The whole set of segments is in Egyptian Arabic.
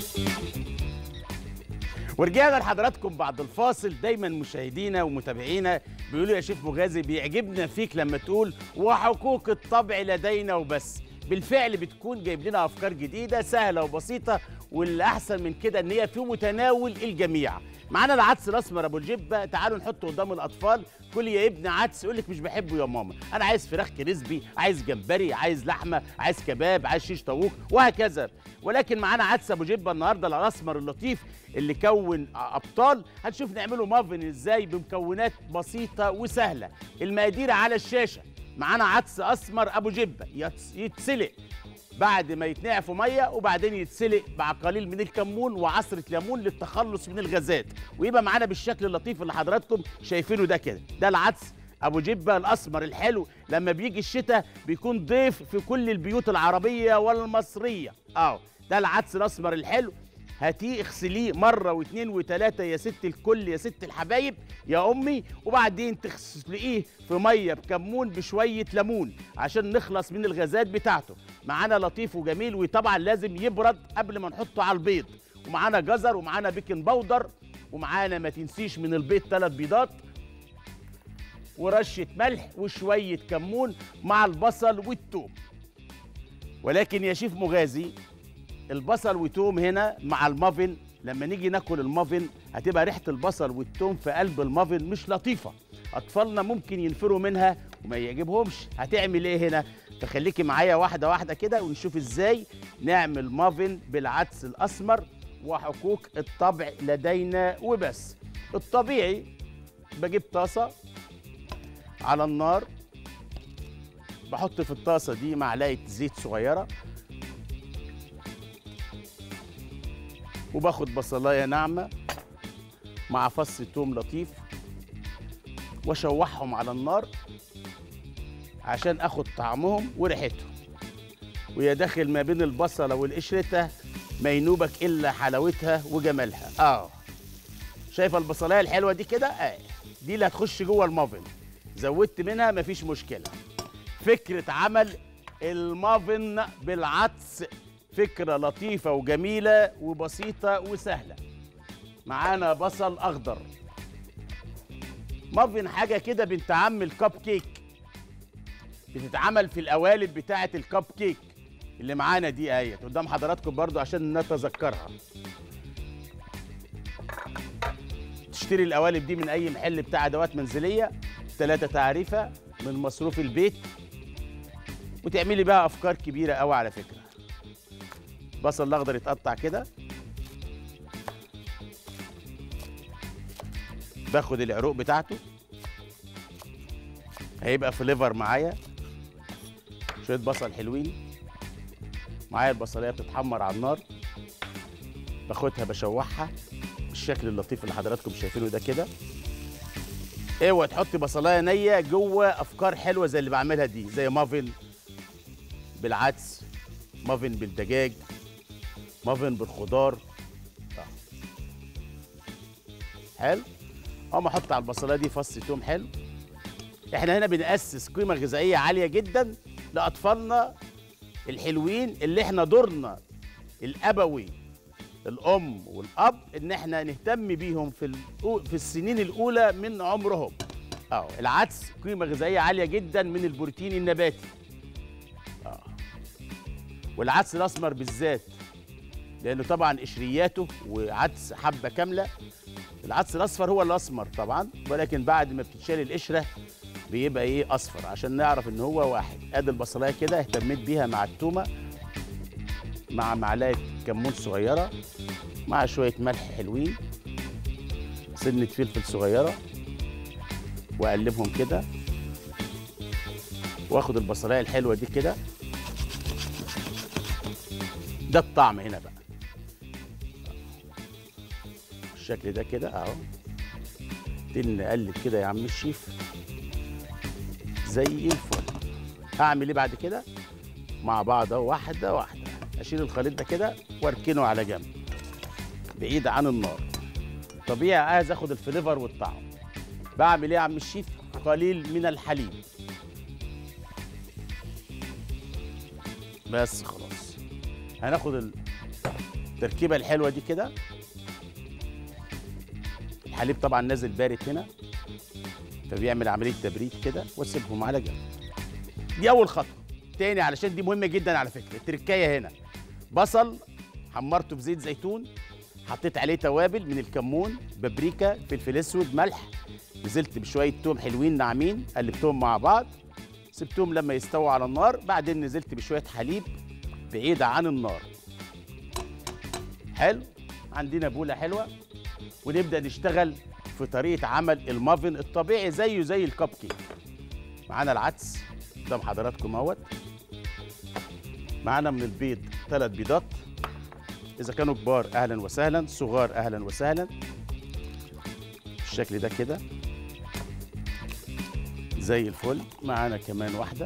ورجعنا لحضراتكم بعد الفاصل دايما مشاهدينا ومتابعينا بيقولوا يا شيف مغازي بيعجبنا فيك لما تقول وحقوق الطبع لدينا وبس بالفعل بتكون جايب لنا افكار جديده سهله وبسيطه واللي احسن من كده ان هي في متناول الجميع معانا العدس الاسمر ابو الجبه تعالوا نحطه قدام الاطفال كل يا ابني عدس يقول لك مش بحبه يا ماما انا عايز فراخ كريسبي عايز جمبري عايز لحمه عايز كباب عايز شيش طاووق وهكذا ولكن معانا عدس ابو جبه النهارده الاسمر اللطيف اللي كون ابطال هنشوف نعمله مافن ازاي بمكونات بسيطه وسهله المقادير على الشاشه معانا عدس اسمر ابو جبه يتس- يتسلق بعد ما يتنقع في ميه وبعدين يتسلق مع قليل من الكمون وعصره ليمون للتخلص من الغازات ويبقى معانا بالشكل اللطيف اللي حضراتكم شايفينه ده كده ده العدس ابو جبه الاسمر الحلو لما بيجي الشتاء بيكون ضيف في كل البيوت العربيه والمصريه اه ده العدس الاسمر الحلو هاتيه اغسليه مره واثنين وثلاثه يا ست الكل يا ست الحبايب يا امي وبعدين تغسليه في ميه بكمون بشويه ليمون عشان نخلص من الغازات بتاعته معانا لطيف وجميل وطبعا لازم يبرد قبل ما نحطه على البيض ومعانا جزر ومعانا بيكنج باودر ومعانا ما تنسيش من البيض ثلاث بيضات ورشه ملح وشويه كمون مع البصل والثوم ولكن يا شيف مغازي البصل والثوم هنا مع المافن لما نيجي ناكل المافن هتبقى ريحه البصل والثوم في قلب المافن مش لطيفه اطفالنا ممكن ينفروا منها وما يعجبهمش هتعمل ايه هنا فخليكي معايا واحده واحده كده ونشوف ازاي نعمل مافن بالعدس الاسمر وحقوق الطبع لدينا وبس الطبيعي بجيب طاسه على النار بحط في الطاسه دي معلقه زيت صغيره وباخد بصلايه ناعمه مع فص توم لطيف واشوحهم على النار عشان اخد طعمهم وريحتهم ويا داخل ما بين البصله والقشرته ما ينوبك الا حلاوتها وجمالها اه شايفه البصلايه الحلوه دي كده اه دي اللي هتخش جوه المافن زودت منها مفيش مشكله فكره عمل المافن بالعدس فكره لطيفه وجميله وبسيطه وسهله معانا بصل اخضر مافن حاجه كده بنت عم الكب كيك بتتعمل في القوالب بتاعه الكب كيك اللي معانا دي اهيت قدام حضراتكم برضو عشان نتذكرها تشتري القوالب دي من اي محل بتاع ادوات منزليه ثلاثة تعريفه من مصروف البيت وتعملي بقى افكار كبيره قوي على فكره بصل الاخضر يتقطع كده باخد العروق بتاعته هيبقى فليفر معايا شويه بصل حلوين معايا البصليه بتتحمر على النار باخدها بشوحها بالشكل اللطيف اللي حضراتكم شايفينه ده كده اوعى تحطي بصلايه نيه جوه افكار حلوه زي اللي بعملها دي زي مافن بالعدس مافن بالدجاج مافن بالخضار آه. حلو اقوم احط على البصلايه دي فص توم حلو احنا هنا بنأسس قيمه غذائيه عاليه جدا لاطفالنا الحلوين اللي احنا دورنا الابوي الام والاب ان احنا نهتم بيهم في الأو- في السنين الاولى من عمرهم اه العدس قيمه غذائيه عاليه جدا من البروتين النباتي اه والعدس الاسمر بالذات لانه طبعا قشرياته وعدس حبه كامله العدس الاصفر هو الاسمر طبعا ولكن بعد ما بتتشال القشره بيبقى ايه اصفر عشان نعرف ان هو واحد ادي البصلايه كده اهتميت بيها مع التومه مع معلقه كمون صغيره مع شويه ملح حلوين سنه فلفل صغيره واقلبهم كده واخد البصلايه الحلوه دي كده ده الطعم هنا بقى بالشكل ده كده اهو نبتدي نقلب كده يا عم الشيف زي الفل هعمل ايه بعد كده مع بعض اهو واحده واحده اشيل الخليط ده كده واركنه على جنب بعيد عن النار طبيعي عايز اخد الفليفر والطعم بعمل ايه يا عم الشيف قليل من الحليب بس خلاص هناخد التركيبه الحلوه دي كده الحليب طبعا نازل بارد هنا فبيعمل عمليه تبريد كده واسيبهم على جنب دي اول خطوه تاني علشان دي مهمه جدا على فكره التركايه هنا بصل حمرته في زيت زيتون حطيت عليه توابل من الكمون بابريكا فلفل اسود ملح نزلت بشويه توم حلوين ناعمين قلبتهم مع بعض سبتهم لما يستووا على النار بعدين نزلت بشويه حليب بعيده عن النار حلو عندنا بوله حلوه ونبدا نشتغل في طريقه عمل المافن الطبيعي زيه زي الكب كيك معانا العدس قدام حضراتكم اهوت معانا من البيض ثلاث بيضات اذا كانوا كبار اهلا وسهلا صغار اهلا وسهلا بالشكل ده كده زي الفل معانا كمان واحده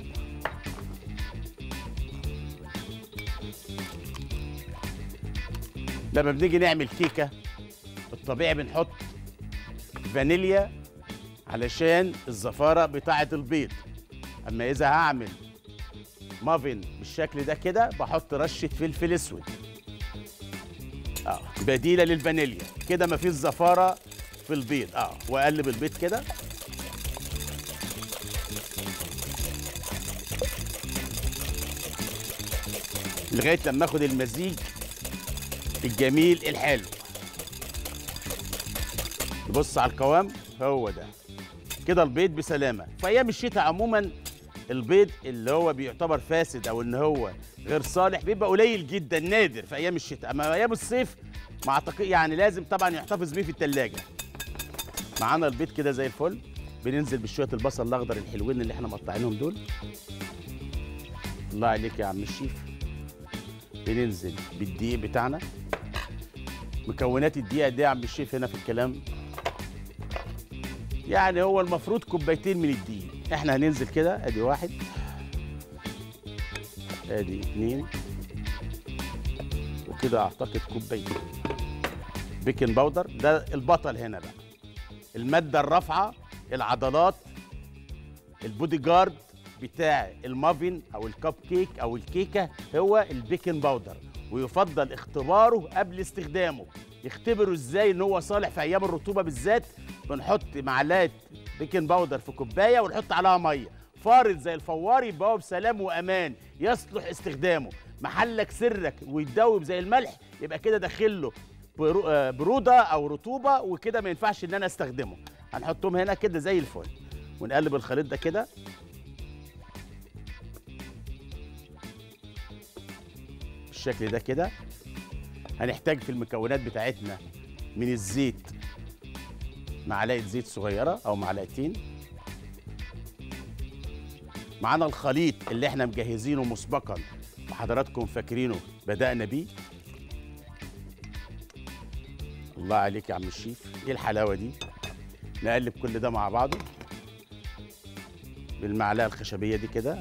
لما بنيجي نعمل كيكه الطبيعي بنحط فانيليا علشان الزفاره بتاعه البيض اما اذا هعمل مافن بالشكل ده كده بحط رشه فلفل اسود اه بديله للفانيليا كده مفيش زفاره في البيض اه واقلب البيض كده لغايه لما اخد المزيج الجميل الحلو نبص على القوام هو ده كده البيض بسلامه في ايام الشتاء عموما البيض اللي هو بيعتبر فاسد او ان هو غير صالح بيبقى قليل جدا نادر في ايام الشتاء اما ايام الصيف ما اعتقد يعني لازم طبعا يحتفظ بيه في الثلاجه معانا البيض كده زي الفل بننزل بشويه البصل الاخضر الحلوين اللي احنا مقطعينهم دول الله عليك يا عم الشيف بننزل بالدقيق بتاعنا مكونات الدقيقه دي يا عم الشيف هنا في الكلام يعني هو المفروض كوبايتين من الدقيق احنا هننزل كده ادي واحد ادي اتنين وكده اعتقد كوبايتين بيكنج باودر ده البطل هنا بقى الماده الرافعه العضلات البودي جارد بتاع المافن او الكب كيك او الكيكه هو البيكنج باودر ويفضل اختباره قبل استخدامه يختبروا ازاي ان هو صالح في ايام الرطوبه بالذات بنحط معلقه بيكنج باودر في كوبايه ونحط عليها ميه فارد زي الفوار يبقى هو بسلام وامان يصلح استخدامه محلك سرك ويتدوب زي الملح يبقى كده داخل له برو- آه، بروده او رطوبه وكده ما ينفعش ان انا استخدمه هنحطهم هنا كده زي الفل ونقلب الخليط ده كده بالشكل ده كده هنحتاج في المكونات بتاعتنا من الزيت معلقه زيت صغيره او معلقتين معانا الخليط اللي احنا مجهزينه مسبقا وحضراتكم فاكرينه بدأنا بيه الله عليك يا عم الشيف ايه الحلاوه دي نقلب كل ده مع بعضه بالمعلقه الخشبيه دي كده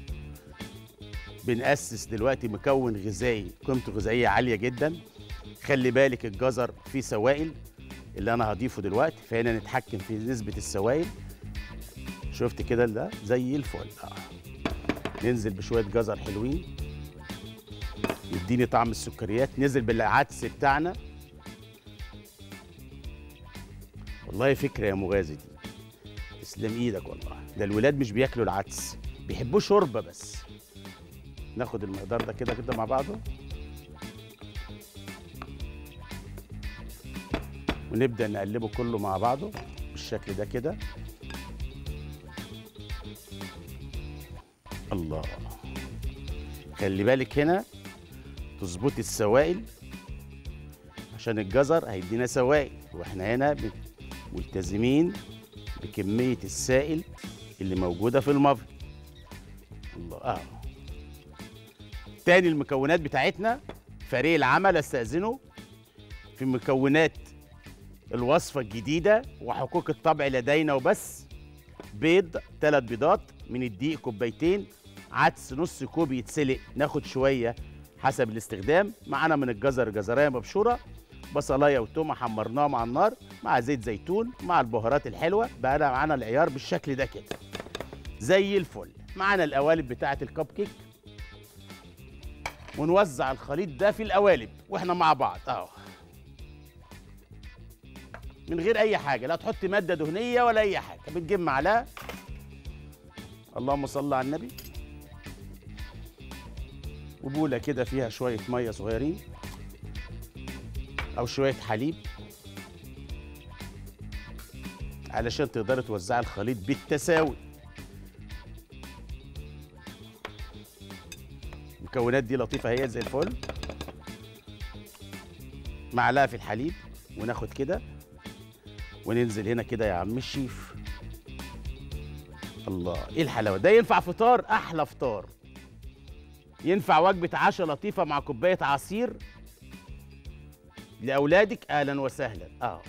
بنأسس دلوقتي مكون غذائي قيمته غذائيه عاليه جدا خلي بالك الجزر فيه سوائل اللي انا هضيفه دلوقتي فهنا نتحكم في نسبه السوائل شفت كده ده زي الفل اه ننزل بشويه جزر حلوين يديني طعم السكريات نزل بالعدس بتاعنا والله فكره يا مغازي دي تسلم ايدك والله ده الولاد مش بياكلوا العدس بيحبوه شوربه بس ناخد المقدار ده كده كده مع بعضه ونبدا نقلبه كله مع بعضه بالشكل ده كده الله خلي بالك هنا تظبطي السوائل عشان الجزر هيدينا سوائل واحنا هنا ب- ملتزمين بكمية السائل اللي موجودة في المافن الله اه تاني المكونات بتاعتنا فريق العمل استأذنه في مكونات الوصفة الجديدة وحقوق الطبع لدينا وبس بيض ثلاث بيضات من الدقيق كوبايتين عدس نص كوب يتسلق ناخد شويه حسب الاستخدام معانا من الجزر جزرايه مبشوره بصلايه وتومه حمرناهم على النار مع زيت زيتون مع البهارات الحلوه بقى معانا العيار بالشكل ده كده زي الفل معانا القوالب بتاعه الكب كيك ونوزع الخليط ده في القوالب واحنا مع بعض اهو من غير اي حاجه لا تحط ماده دهنيه ولا اي حاجه بتجيب معلقه اللهم صل على النبي وبوله كده فيها شويه ميه صغيرين او شويه حليب علشان تقدري توزعي الخليط بالتساوي المكونات دي لطيفه هي زي الفل معلقه في الحليب وناخد كده وننزل هنا كده يا عم الشيف الله ايه الحلاوه ده ينفع فطار احلى فطار ينفع وجبه عشاء لطيفه مع كوبايه عصير لاولادك اهلا وسهلا اه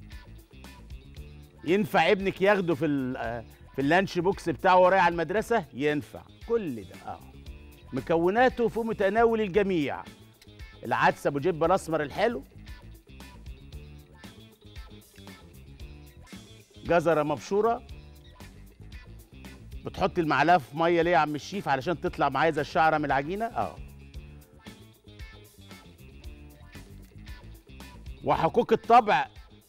ينفع ابنك ياخده في ال- آه، في اللانش بوكس بتاعه ورايح على المدرسه ينفع كل ده اه مكوناته في متناول الجميع العدس ابو جبه الاسمر الحلو جزره مبشوره بتحط المعلقه في ميه ليه يا عم الشيف علشان تطلع معايا زي الشعره من العجينه اه وحقوق الطبع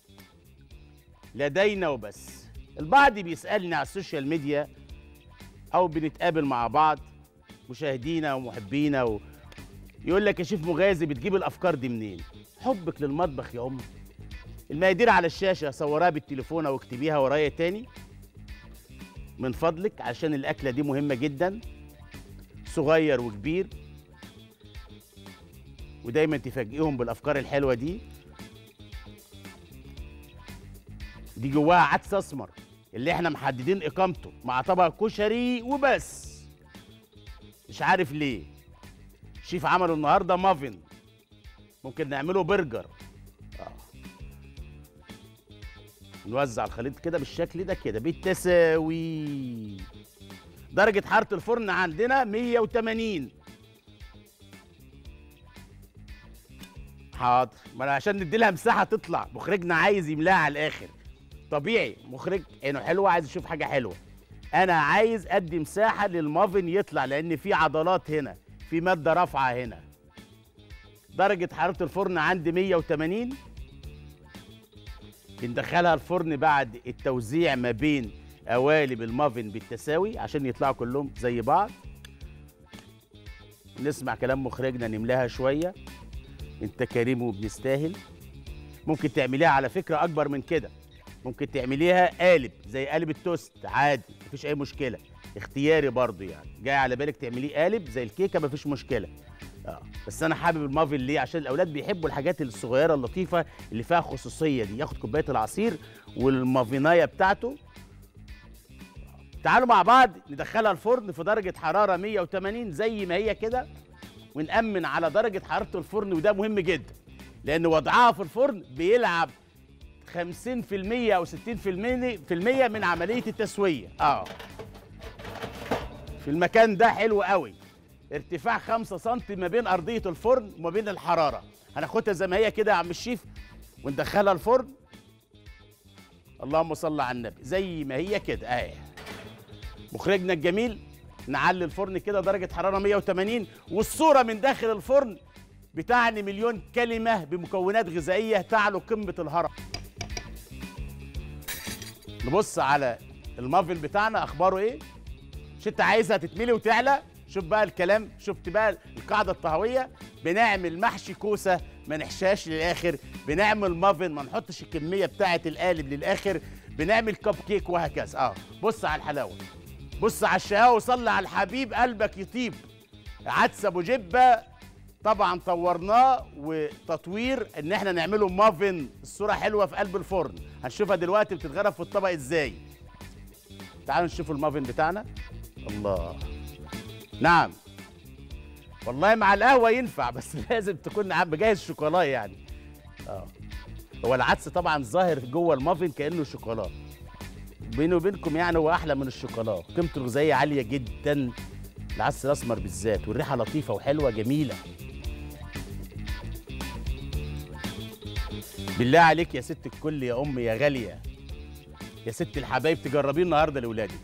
لدينا وبس البعض بيسالني على السوشيال ميديا او بنتقابل مع بعض مشاهدينا ومحبينا و... يقول لك يا شيف مغازي بتجيب الافكار دي منين حبك للمطبخ يا امي المقادير على الشاشه صورها بالتليفون او اكتبيها ورايا تاني من فضلك عشان الاكله دي مهمه جدا صغير وكبير ودايما تفاجئهم بالافكار الحلوه دي دي جواها عدس اسمر اللي احنا محددين اقامته مع طبق كشري وبس مش عارف ليه شيف عمله النهارده مافن ممكن نعمله برجر آه. نوزع الخليط كده بالشكل ده كده بالتساوي درجة حرارة الفرن عندنا 180 حاضر ما انا عشان ندي لها مساحة تطلع مخرجنا عايز يملاها على الآخر طبيعي مخرج عينه حلوة عايز يشوف حاجة حلوة أنا عايز أدي مساحة للمافن يطلع لأن في عضلات هنا في مادة رافعة هنا درجة حرارة الفرن عندي 180 بندخلها الفرن بعد التوزيع ما بين قوالب المافن بالتساوي عشان يطلعوا كلهم زي بعض نسمع كلام مخرجنا نملاها شوية انت كريم وبنستاهل ممكن تعمليها على فكرة أكبر من كده ممكن تعمليها قالب زي قالب التوست عادي مفيش أي مشكلة اختياري برضو يعني جاي على بالك تعمليه قالب زي الكيكة مفيش مشكلة اه بس انا حابب المافن ليه عشان الاولاد بيحبوا الحاجات الصغيره اللطيفه اللي فيها خصوصيه دي ياخد كوبايه العصير والمافينايه بتاعته تعالوا مع بعض ندخلها الفرن في درجه حراره 180 زي ما هي كده ونأمن على درجه حراره الفرن وده مهم جدا لان وضعها في الفرن بيلعب 50% او 60% في المية من عمليه التسويه اه في المكان ده حلو قوي ارتفاع 5 سم ما بين ارضيه الفرن وما بين الحراره هناخدها زي ما هي كده يا عم الشيف وندخلها الفرن اللهم صل على النبي زي ما هي كده اهي مخرجنا الجميل نعلي الفرن كده درجه حراره 180 والصوره من داخل الفرن بتعني مليون كلمه بمكونات غذائيه تعلو قمه الهرم نبص على المافن بتاعنا اخباره ايه مش انت عايزها تتملي وتعلى شوف بقى الكلام شفت بقى القاعده الطهويه بنعمل محشي كوسه ما نحشاش للاخر بنعمل مافن ما نحطش الكميه بتاعه القالب للاخر بنعمل كب كيك وهكذا اه بص على الحلاوه بص على الشقاوه وصلي على الحبيب قلبك يطيب عدس ابو جبه طبعا طورناه وتطوير ان احنا نعمله مافن الصوره حلوه في قلب الفرن هنشوفها دلوقتي بتتغرف في الطبق ازاي تعالوا نشوف المافن بتاعنا الله نعم والله مع القهوه ينفع بس لازم تكون عم جاهز شوكولا يعني اه هو العدس طبعا ظاهر جوه المافن كانه شوكولا بيني وبينكم يعني هو احلى من الشوكولا قيمته الغذائيه عاليه جدا العدس الاسمر بالذات والريحه لطيفه وحلوه جميله بالله عليك يا ست الكل يا ام يا غاليه يا ست الحبايب تجربيه النهارده لاولادك